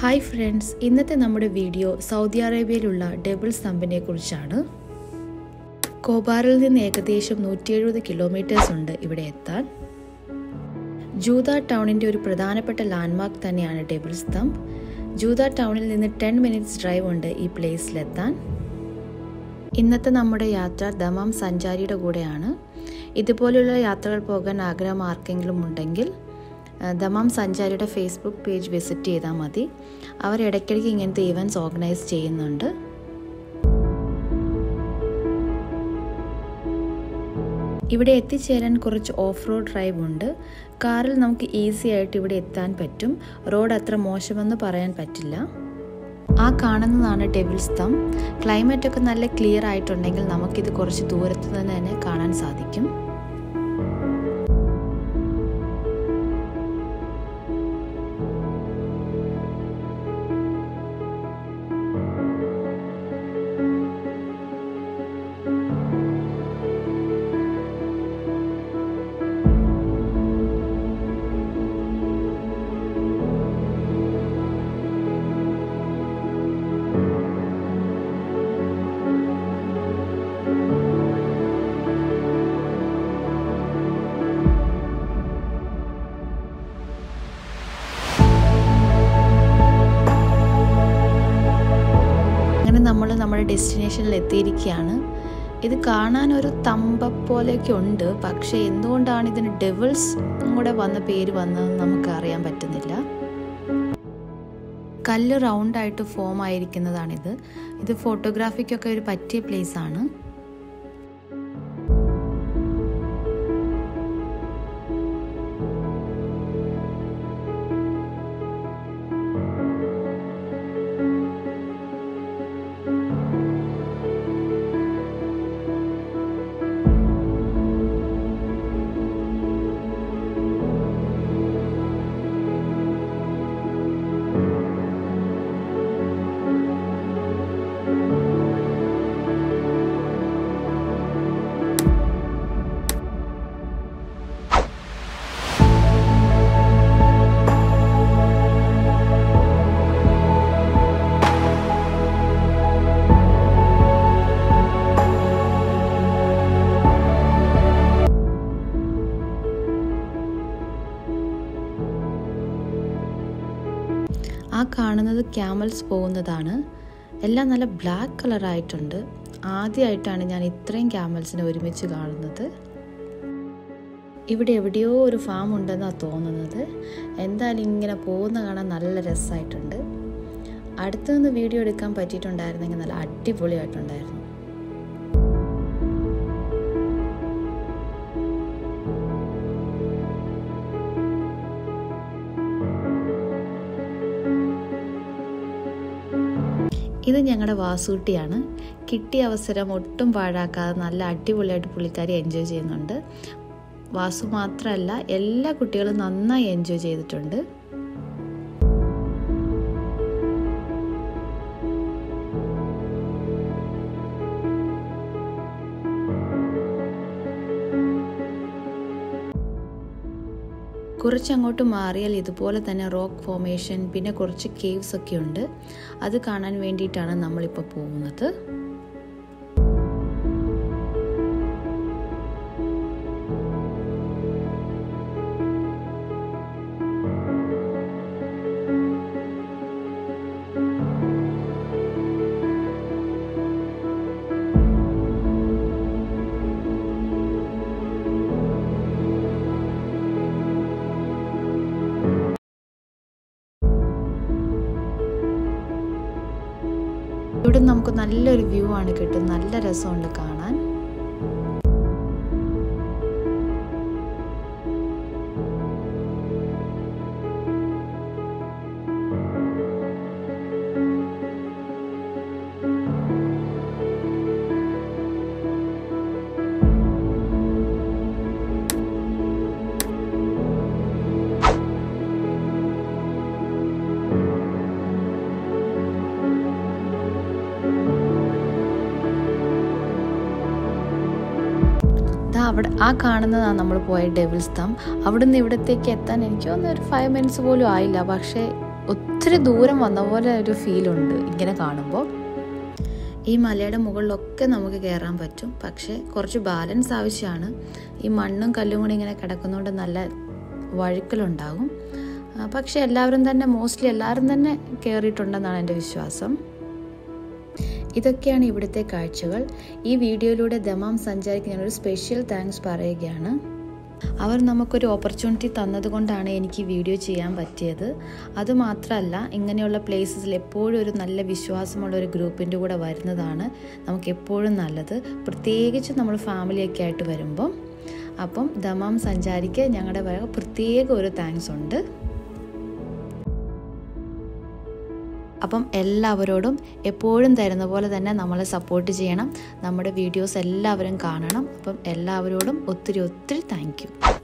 hi friends ഇന്നത്തെ നമ്മുടെ video Saudi അറേബ്യയിലുള്ള ഡബിൾ സ്തംഭിനെ കുറിച്ചാണ് കോബാറിൽ നിന്ന് ഏകദേശം നൂറ്റി എഴുപത് കിലോമീറ്റേഴ്സ് ഉണ്ട് ഇവിടെ എത്താൻ ജൂത ടൗണിൻ്റെ ഒരു പ്രധാനപ്പെട്ട ലാൻഡ്മാർക്ക് തന്നെയാണ് ഡബിൾ സ്തംഭ് ജൂത ടൗണിൽ നിന്ന് ടെൻ മിനിറ്റ്സ് ഡ്രൈവ് ഉണ്ട് ഈ പ്ലേസിലെത്താൻ ഇന്നത്തെ നമ്മുടെ യാത്ര ദമാം സഞ്ചാരിയുടെ കൂടെയാണ് ഇതുപോലെയുള്ള യാത്രകൾ പോകാൻ ആഗ്രഹം ആർക്കെങ്കിലും ഉണ്ടെങ്കിൽ ദമാം സഞ്ചാരിയുടെ ഫേസ്ബുക്ക് പേജ് വിസിറ്റ് ചെയ്താൽ മതി അവർ ഇടയ്ക്കിടയ്ക്ക് ഇങ്ങനത്തെ ഇവൻറ്റ്സ് ഓർഗനൈസ് ചെയ്യുന്നുണ്ട് ഇവിടെ എത്തിച്ചേരാൻ കുറച്ച് ഓഫ് റോഡ് ഡ്രൈവ് ഉണ്ട് കാറിൽ നമുക്ക് ഈസി ആയിട്ട് ഇവിടെ എത്താൻ പറ്റും റോഡ് അത്ര മോശമെന്ന് പറയാൻ പറ്റില്ല ആ കാണുന്നതാണ് ഡെവിൾ സ്തം ക്ലൈമറ്റ് ഒക്കെ നല്ല ക്ലിയർ ആയിട്ടുണ്ടെങ്കിൽ നമുക്കിത് കുറച്ച് ദൂരത്ത് നിന്ന് തന്നെ കാണാൻ സാധിക്കും അങ്ങനെ നമ്മൾ നമ്മുടെ ഡെസ്റ്റിനേഷനിൽ എത്തിയിരിക്കുകയാണ് ഇത് കാണാൻ ഒരു തമ്പ പോലെയൊക്കെ ഉണ്ട് പക്ഷേ എന്തുകൊണ്ടാണ് ഇതിന് ഡെവിൾസ് കൂടെ വന്ന പേര് വന്നതെന്ന് നമുക്ക് അറിയാൻ പറ്റുന്നില്ല കല്ല് റൗണ്ടായിട്ട് ഫോം ആയിരിക്കുന്നതാണിത് ഇത് ഫോട്ടോഗ്രാഫിക്കൊക്കെ ഒരു പറ്റിയ പ്ലേസ് ആണ് ആ കാണുന്നത് ക്യാമൽസ് പോകുന്നതാണ് എല്ലാം നല്ല ബ്ലാക്ക് കളറായിട്ടുണ്ട് ആദ്യമായിട്ടാണ് ഞാൻ ഇത്രയും ക്യാമൽസിനെ ഒരുമിച്ച് കാണുന്നത് ഇവിടെ എവിടെയോ ഒരു ഫാം ഉണ്ടെന്നാണ് തോന്നുന്നത് എന്തായാലും ഇങ്ങനെ പോകുന്ന കാണാൻ നല്ല രസമായിട്ടുണ്ട് അടുത്തു നിന്ന് വീഡിയോ എടുക്കാൻ പറ്റിയിട്ടുണ്ടായിരുന്നെങ്കിൽ നല്ല അടിപൊളിയായിട്ടുണ്ടായിരുന്നു ഇത് ഞങ്ങളുടെ വാസൂട്ടിയാണ് കിട്ടിയ അവസരം ഒട്ടും പാഴാക്കാതെ നല്ല അടിപൊളിയായിട്ട് പുള്ളിക്കാരി എൻജോയ് ചെയ്യുന്നുണ്ട് വാസു മാത്രമല്ല എല്ലാ കുട്ടികളും നന്നായി എൻജോയ് ചെയ്തിട്ടുണ്ട് കുറച്ചങ്ങോട്ട് മാറിയാൽ ഇതുപോലെ തന്നെ റോക്ക് ഫോമേഷൻ പിന്നെ കുറച്ച് കേവ്സ് ഒക്കെ ഉണ്ട് അത് കാണാൻ വേണ്ടിയിട്ടാണ് നമ്മളിപ്പോൾ പോകുന്നത് ഇവിടെ നമുക്ക് നല്ലൊരു വ്യൂ ആണ് കിട്ടും നല്ല രസമുണ്ട് കാണാൻ അവിടെ ആ കാണുന്നതാണ് നമ്മൾ പോയ ഡെവിൾസ് ഡാം അവിടെ നിന്ന് ഇവിടത്തേക്ക് എത്താൻ എനിക്ക് തോന്നുന്നു ഒരു ഫൈവ് മിനിറ്റ്സ് പോലും ആയില്ല പക്ഷേ ഒത്തിരി ദൂരം വന്ന പോലെ ഒരു ഫീലുണ്ട് ഇങ്ങനെ കാണുമ്പോൾ ഈ മലയുടെ മുകളിലൊക്കെ നമുക്ക് കയറാൻ പറ്റും പക്ഷേ കുറച്ച് ബാലൻസ് ആവശ്യമാണ് ഈ മണ്ണും കല്ലും കൂടി ഇങ്ങനെ കിടക്കുന്നതുകൊണ്ട് നല്ല വഴുക്കലുണ്ടാകും ആ, പക്ഷേ എല്ലാവരും തന്നെ മോസ്റ്റ്ലി എല്ലാവരും തന്നെ കയറിയിട്ടുണ്ടെന്നാണ് എൻ്റെ വിശ്വാസം ഇതൊക്കെയാണ് ഇവിടുത്തെ കാഴ്ചകൾ ഈ വീഡിയോയിലൂടെ ദമാം സഞ്ചാരിക്ക് ഞാനൊരു സ്പെഷ്യൽ താങ്ക്സ് പറയുകയാണ് അവർ നമുക്കൊരു ഓപ്പർച്യൂണിറ്റി തന്നതുകൊണ്ടാണ് എനിക്ക് ഈ വീഡിയോ ചെയ്യാൻ പറ്റിയത് അതുമാത്രമല്ല ഇങ്ങനെയുള്ള പ്ലേസസിൽ എപ്പോഴും ഒരു നല്ല വിശ്വാസമുള്ള ഒരു ഗ്രൂപ്പിൻ്റെ കൂടെ വരുന്നതാണ് നമുക്ക് എപ്പോഴും നല്ലത് പ്രത്യേകിച്ച് നമ്മൾ ഫാമിലിയൊക്കെ ആയിട്ട് വരുമ്പം അപ്പം ദമാം സഞ്ചാരിക്ക് ഞങ്ങളുടെ വക പ്രത്യേക ഒരു താങ്ക്സ് ഉണ്ട് അപ്പം എല്ലാവരോടും എപ്പോഴും തരുന്ന പോലെ തന്നെ നമ്മളെ സപ്പോർട്ട് ചെയ്യണം നമ്മുടെ വീഡിയോസ് എല്ലാവരും കാണണം അപ്പം എല്ലാവരോടും ഒത്തിരി ഒത്തിരി താങ്ക്